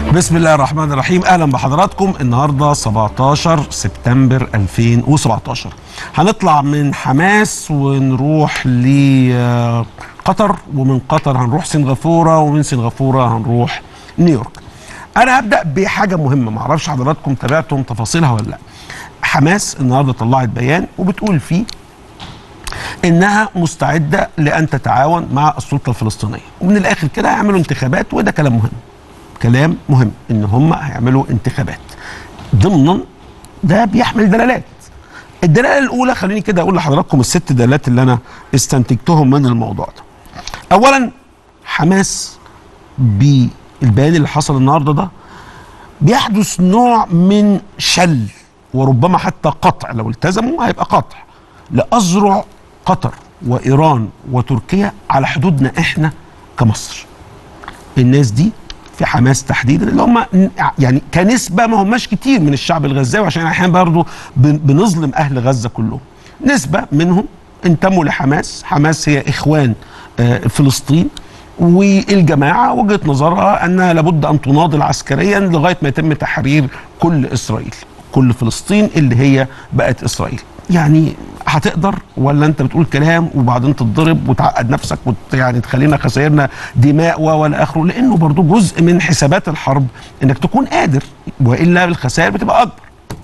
بسم الله الرحمن الرحيم اهلا بحضراتكم النهارده 17 سبتمبر 2017 هنطلع من حماس ونروح لقطر ومن قطر هنروح سنغافوره ومن سنغافوره هنروح نيويورك انا هبدا بحاجه مهمه معرفش حضراتكم تابعتم تفاصيلها ولا لا حماس النهارده طلعت بيان وبتقول فيه انها مستعده لان تتعاون مع السلطه الفلسطينيه ومن الاخر كده هيعملوا انتخابات وده كلام مهم كلام مهم ان هم هيعملوا انتخابات ضمنا ده بيحمل دلالات الدلاله الاولى خليني كده اقول لحضراتكم الست دلالات اللي انا استنتجتهم من الموضوع ده اولا حماس بالبيان اللي حصل النهارده ده بيحدث نوع من شل وربما حتى قطع لو التزموا هيبقى قطع لأذرع قطر وإيران وتركيا على حدودنا إحنا كمصر الناس دي في حماس تحديدا اللي هم يعني كنسبة ما هماش كتير من الشعب الغزاوي عشان أحيانا برضه بنظلم أهل غزة كلهم نسبة منهم انتموا لحماس حماس هي إخوان فلسطين والجماعة وجهة نظرها أنها لابد أن تناضل عسكريا لغاية ما يتم تحرير كل إسرائيل كل فلسطين اللي هي بقت إسرائيل يعني هتقدر ولا انت بتقول كلام وبعدين تتضرب وتعقد نفسك وت يعني تخلينا خسائرنا دماء ولا اخره لانه برضو جزء من حسابات الحرب انك تكون قادر والا الخسائر بتبقى اكبر.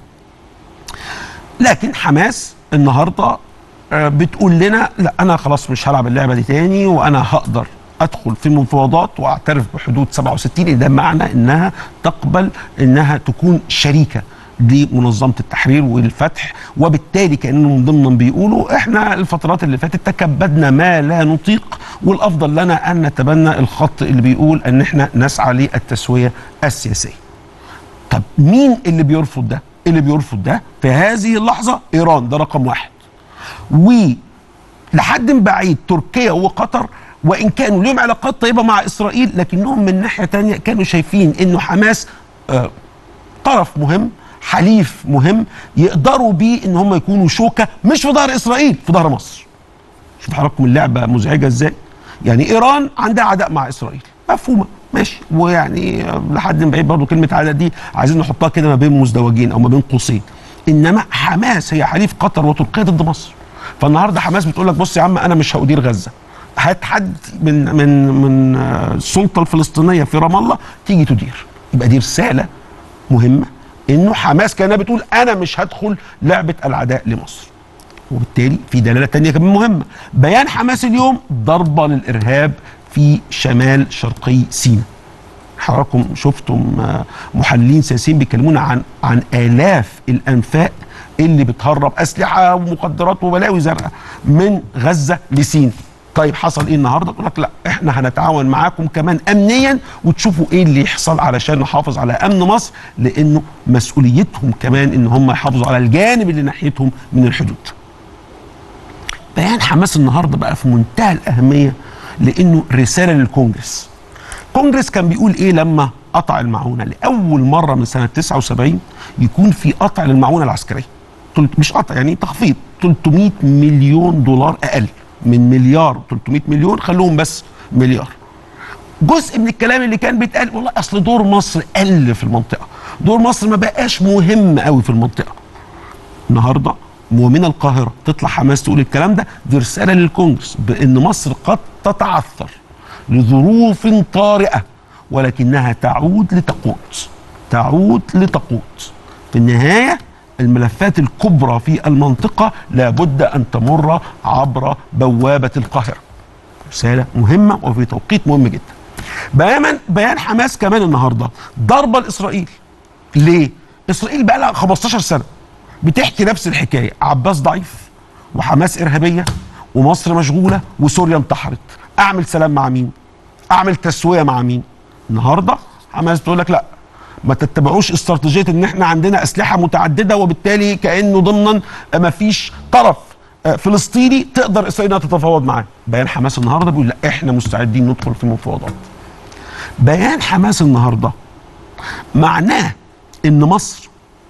لكن حماس النهارده بتقول لنا لا انا خلاص مش هلعب اللعبه دي تاني وانا هقدر ادخل في مفاوضات واعترف بحدود 67 ده معنى انها تقبل انها تكون شريكه لمنظمه التحرير والفتح وبالتالي كانهم ضمنا بيقولوا احنا الفترات اللي فاتت تكبدنا ما لا نطيق والافضل لنا ان نتبنى الخط اللي بيقول ان احنا نسعى للتسويه السياسيه. طب مين اللي بيرفض ده؟ اللي بيرفض ده في هذه اللحظه ايران ده رقم واحد. ولحد بعيد تركيا وقطر وان كانوا لهم علاقات طيبه مع اسرائيل لكنهم من ناحيه تانية كانوا شايفين انه حماس آه طرف مهم حليف مهم يقدروا بيه ان هم يكونوا شوكه مش في ظهر اسرائيل في ظهر مصر. شوف حضراتكم اللعبه مزعجه ازاي؟ يعني ايران عندها عداء مع اسرائيل مفهومه ماشي ويعني لحد بعيد برضه كلمه عداء دي عايزين نحطها كده ما بين مزدوجين او ما بين قوسين. انما حماس هي حليف قطر وتركيا ضد مصر. فالنهارده حماس بتقول لك بص يا عم انا مش هأدير غزه. هات حد من من من السلطه الفلسطينيه في رام الله تيجي تدير. يبقى دي رساله مهمه انه حماس كانها بتقول انا مش هدخل لعبه العداء لمصر وبالتالي في دلاله تانية كمان مهمه بيان حماس اليوم ضربه للارهاب في شمال شرقي سيناء حضراتكم شفتم محللين سياسيين بيتكلمون عن عن الاف الانفاق اللي بتهرب اسلحه ومخدرات وبلاوي زرقاء من غزه لسيناء طيب حصل ايه النهارده؟ تقول لك لا احنا هنتعاون معاكم كمان امنيا وتشوفوا ايه اللي يحصل علشان نحافظ على امن مصر لانه مسؤوليتهم كمان ان هم يحافظوا على الجانب اللي ناحيتهم من الحدود. بيان حماس النهارده بقى في منتهى الاهميه لانه رساله للكونجرس. كونجرس كان بيقول ايه لما قطع المعونه؟ لاول مره من سنه 79 يكون في قطع للمعونه العسكريه. مش قطع يعني تخفيض 300 مليون دولار اقل. من مليار 300 مليون خلوهم بس مليار جزء من الكلام اللي كان بيتقال والله اصل دور مصر قل في المنطقه دور مصر ما بقاش مهم قوي في المنطقه النهارده ومن القاهره تطلع حماس تقول الكلام ده دي رساله للكونجرس بان مصر قد تتعثر لظروف طارئه ولكنها تعود لتقود تعود لتقود في النهايه الملفات الكبرى في المنطقة لابد أن تمر عبر بوابة القاهرة رسالة مهمة وفي توقيت مهم جدا بيان بيان حماس كمان النهاردة ضربة لإسرائيل ليه؟ إسرائيل بقى لها 15 سنة بتحكي نفس الحكاية عباس ضعيف وحماس إرهابية ومصر مشغولة وسوريا انتحرت أعمل سلام مع مين؟ أعمل تسوية مع مين؟ النهاردة حماس بتقول لك لا ما تتبعوش استراتيجيه ان احنا عندنا اسلحه متعدده وبالتالي كانه ضمنا ما فيش طرف فلسطيني تقدر اسرائيل انها تتفاوض معاه بيان حماس النهارده بيقول لا احنا مستعدين ندخل في مفاوضات بيان حماس النهارده معناه ان مصر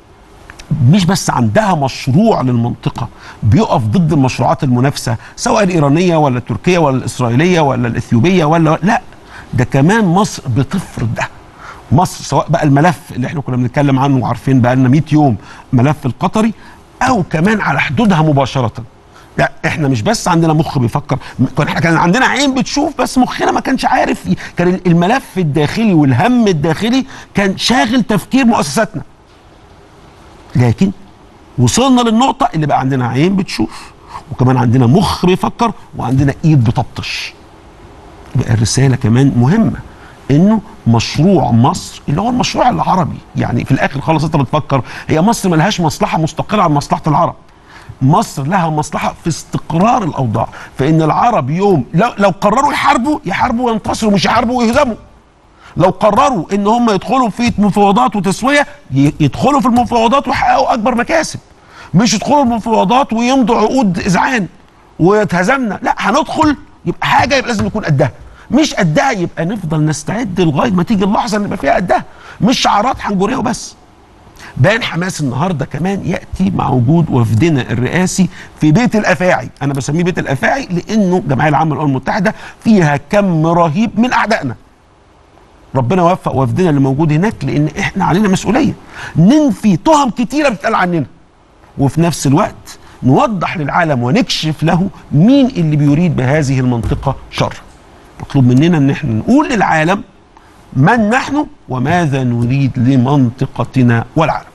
مش بس عندها مشروع للمنطقة بيقف ضد المشروعات المنافسة سواء الإيرانية ولا التركية ولا الإسرائيلية ولا الإثيوبية ولا لا ده كمان مصر بتفرض ده مصر سواء بقى الملف اللي احنا كنا بنتكلم عنه وعارفين بقى لنا 100 يوم ملف القطري او كمان على حدودها مباشره لا احنا مش بس عندنا مخ بيفكر م- كان احنا كان عندنا عين بتشوف بس مخنا ما كانش عارف ي- كان الملف الداخلي والهم الداخلي كان شاغل تفكير مؤسساتنا لكن وصلنا للنقطة اللي بقى عندنا عين بتشوف وكمان عندنا مخ بيفكر وعندنا ايد بتبطش يبقى الرسالة كمان مهمة انه مشروع مصر اللي هو المشروع العربي يعني في الاخر خالص انت بتفكر هي مصر ملهاش مصلحة مستقلة عن مصلحة العرب مصر لها مصلحة في استقرار الأوضاع فإن العرب يوم لو, لو قرروا يحاربوا يحاربوا وينتصروا مش يحاربوا ويهزموا لو قرروا ان هم يدخلوا في مفاوضات وتسويه ي- يدخلوا في المفاوضات ويحققوا اكبر مكاسب مش يدخلوا المفاوضات ويمضوا عقود اذعان واتهزمنا لا هندخل يبقى حاجه يبقى لازم يكون قدها مش قدها يبقى نفضل نستعد لغايه ما تيجي اللحظه اللي يبقى فيها قدها مش شعارات حنجريه وبس بيان حماس النهارده كمان ياتي مع وجود وفدنا الرئاسي في بيت الافاعي، انا بسميه بيت الافاعي لانه الجمعيه العامه للامم المتحده فيها كم رهيب من اعدائنا. ربنا يوفق وفدنا اللي موجود هناك لان احنا علينا مسؤوليه ننفي تهم كتيره بتتقال عننا وفي نفس الوقت نوضح للعالم ونكشف له مين اللي بيريد بهذه المنطقه شر. مطلوب مننا ان احنا نقول للعالم من نحن وماذا نريد لمنطقتنا والعالم